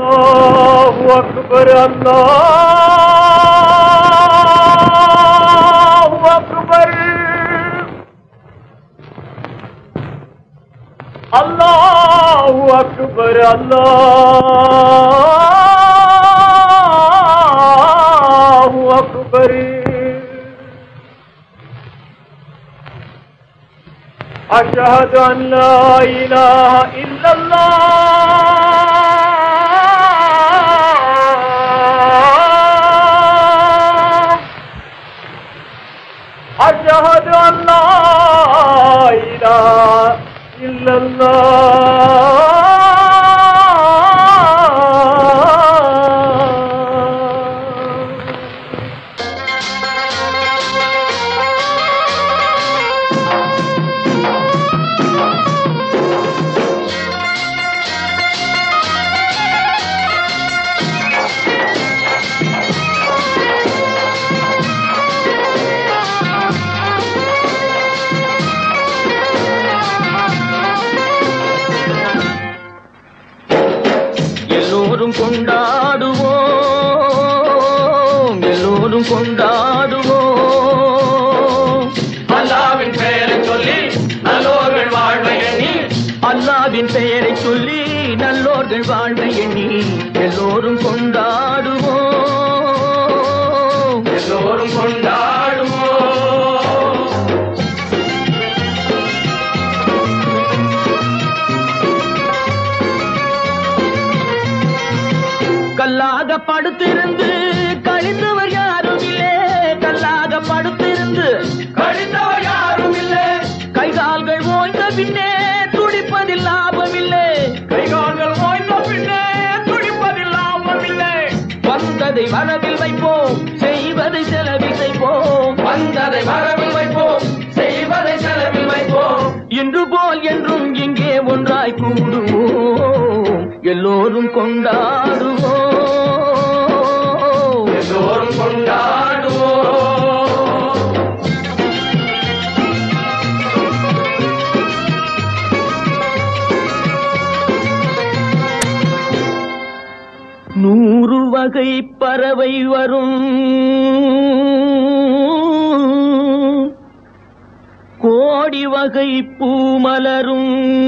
الله أكبر الله أكبر الله أكبر الله أكبر أشهد أن لا إله إلا الله أشهد أن لا إله إلا الله எல்லோரும் கொண்டாடுவோம் எல்லோரும் கொண்டாடுவோம் அல்லாவின் பெயரை சொல்லி நல்லோர்கள் வாழ்வை எண்ணி அல்லாவின் பெயரை சொல்லி நல்லோர்கள் வாழ்வை எண்ணி எல்லோரும் கொண்டாடுவோம் எல்லோரும் கொண்டாடுவோம் கல்லாக படுத்திருந்து கழிந்தவர் யாரும் இல்லை கல்லாக படுத்திருந்து கழிந்தவர் யாரும் இல்லை கை கால்கள் ஓய்ந்த பின்னே துடிப்பதில் லாபமில்லை கைகால்கள் ஓய்ந்த பின்னே துடிப்பதில் லாபம் இல்லை வந்ததை வரவில் வைப்போம் செய்வதை செலவில் செய்வோம் வந்ததை வரவில் வைப்போம் செய்வதை செலவில் வைப்போம் இன்று போல் என்றும் இங்கே ஒன்றாய் கூடுவோம் எல்லோரும் கொண்டாடுவோம் எல்லோரும் கொண்டாடுவோம் நூறு வகை பறவை வரும் கோடி வகை பூமலரும்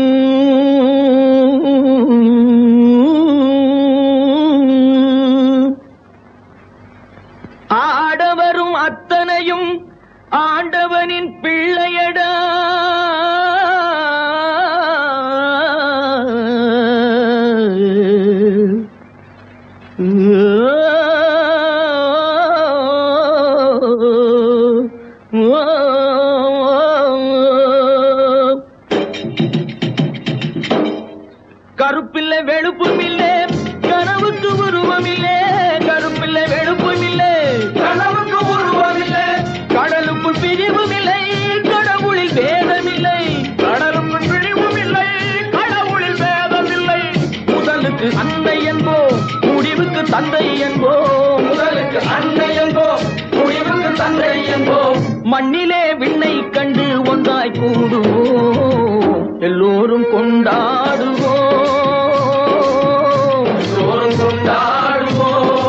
ஆடவரும் அத்தனையும் ஆண்டவனின் பிள்ளையடா கருப்பில்லை வெளுப்பும் இல்லை கனவுக்கு உருவம் இல்லை கருப்பில்லை வெளுப்பும் இல்லை கனவுக்கு உருவமில்லை கடலுக்குள் பிரிவும் இல்லை கடவுளில் வேதமில்லை கடலுக்குள் பிழிவும் இல்லை கடவுளில் வேதமில்லை முதலுக்கு அன்னை என்போம் முடிவுக்கு தந்தை என்போம் முதலுக்கு அன்னை என்போம் முடிவுக்கு தந்தை என்போம் மண்ணிலே விண்ணை கண்டு ஒன்றாய் கூடுவோம் எல்லோரும் கொண்டாடுவோம் எல்லோரும் கொண்டாடுவோம்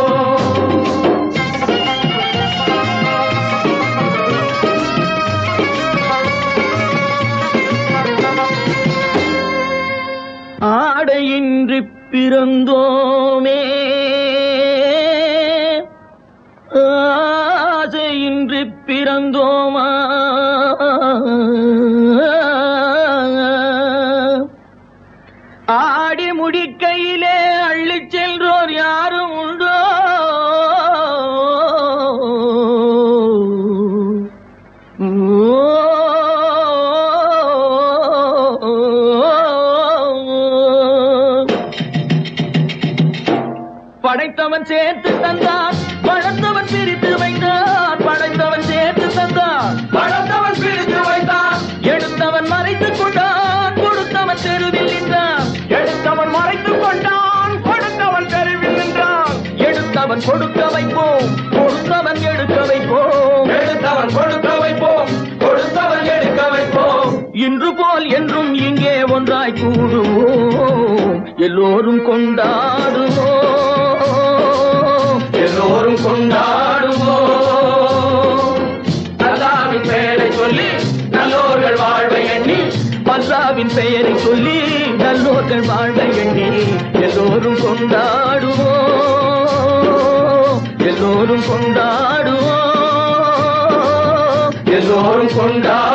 ஆடையின்றி பிறந்தோமே ஆசையின்றி பிறந்தோமா ஆடி முடிக்கையிலே அள்ளிச் சென்றோர் யாரும் உண்டோ படைத்தவன் சேர்த்து தந்தான் படைத்தவன் பிரித்து வைத்தான் படைத்தவன் சேர்த்து தந்தான் படைத்தவன் பிரித்து வைத்தான் எடுத்தவன் மறைத்துக் கொண்டான் கொடுத்தவன் தெருவில் நின்றான் எடுத்தவன் மறைத்துக் கொண்டான் கொடுத்தவன் தெருவில் நின்றான் எடுத்தவன் கொடுக்க வைப்போம் கொடுத்தவன் எடுக்க வைப்போம் எடுத்தவன் கொடுக்க வைப்போம் கொடுத்தவன் எடுக்க வைப்போம் இன்று போல் என்றும் இங்கே ஒன்றாய் கூடுவோம் எல்லோரும் கொண்டாடுவோம் சொல்லி நல்லோர்கள் வாழ்வை எண்ணி எல்லோரும் கொண்டாடுவோம் எல்லோரும் கொண்டாடுவோம் எல்லோரும் கொண்டாடுவோம்